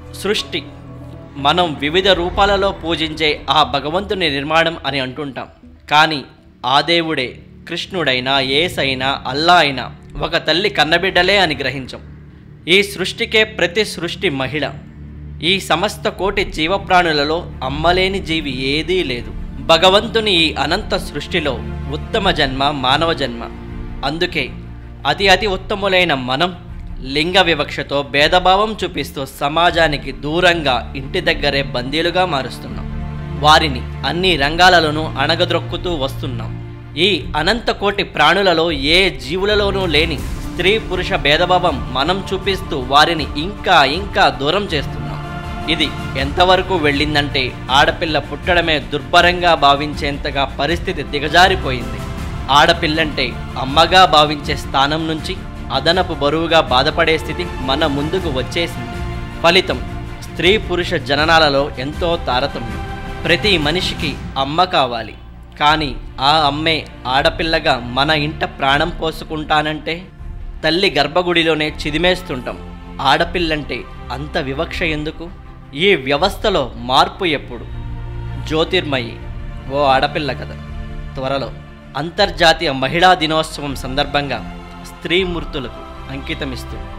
సృష్టి మనం వివిధ రూపాలలో పూజించే ఆ భగవంతుని నిర్మాణం అని అంటుంటాం కానీ ఆ దేవుడే కృష్ణుడైనా ఏసైనా అల్లా అయినా ఒక తల్లి కన్నబిడ్డలే అని గ్రహించం ఈ సృష్టికే ప్రతి సృష్టి మహిళ ఈ సమస్త కోటి జీవప్రాణులలో అమ్మలేని జీవి ఏదీ లేదు భగవంతుని ఈ అనంత సృష్టిలో ఉత్తమ జన్మ మానవ జన్మ అందుకే అతి అతి ఉత్తములైన మనం లింగ వివక్షతో భేదభావం చూపిస్తూ సమాజానికి దూరంగా ఇంటి దగ్గరే బందీలుగా మారుస్తున్నాం వారిని అన్ని రంగాలలోనూ అణగద్రొక్కుతూ వస్తున్నాం ఈ అనంత కోటి ప్రాణులలో ఏ జీవులలోనూ లేని స్త్రీ పురుష భేదభావం మనం చూపిస్తూ వారిని ఇంకా ఇంకా దూరం చేస్తున్నాం ఇది ఎంతవరకు వెళ్ళిందంటే ఆడపిల్ల పుట్టడమే దుర్భరంగా భావించేంతగా పరిస్థితి దిగజారిపోయింది ఆడపిల్లంటే అమ్మగా భావించే స్థానం నుంచి అదనపు బరువుగా బాధపడే స్థితి మన ముందుకు వచ్చేసింది ఫలితం స్త్రీ పురుష జననాలలో ఎంతో తారతమ్యం ప్రతి మనిషికి అమ్మ కావాలి కానీ ఆ అమ్మే ఆడపిల్లగా మన ఇంట ప్రాణం పోసుకుంటానంటే తల్లి గర్భగుడిలోనే చిదిమేస్తుంటాం ఆడపిల్లంటే అంత వివక్ష ఎందుకు ఈ వ్యవస్థలో మార్పు ఎప్పుడు జ్యోతిర్మయి ఓ ఆడపిల్ల కథ త్వరలో అంతర్జాతీయ మహిళా దినోత్సవం సందర్భంగా స్త్రీమూర్తులకు అంకితమిస్తూ